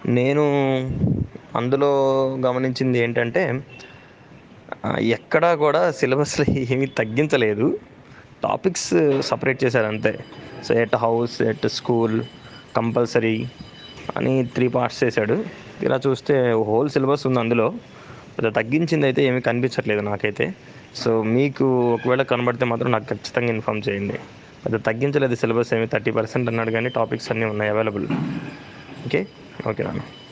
నేను అందులో గమనించింది ఏంటంటే ఎక్కడా కూడా సిలబస్లో ఏమీ తగ్గించలేదు టాపిక్స్ సపరేట్ చేశారు అంతే so at house at school compulsory అని త్రీ పార్ట్స్ చేశాడు ఇలా చూస్తే హోల్ సిలబస్ ఉంది అందులో పెద్ద తగ్గించింది అయితే ఏమీ కనిపించట్లేదు నాకైతే సో మీకు ఒకవేళ కనబడితే మాత్రం నాకు ఖచ్చితంగా ఇన్ఫామ్ చేయండి పెద్ద తగ్గించలేదు సిలబస్ ఏమి థర్టీ పర్సెంట్ అన్నాడు కానీ టాపిక్స్ అన్నీ ఉన్నాయి అవైలబుల్ ఓకే ఓకే నాన్న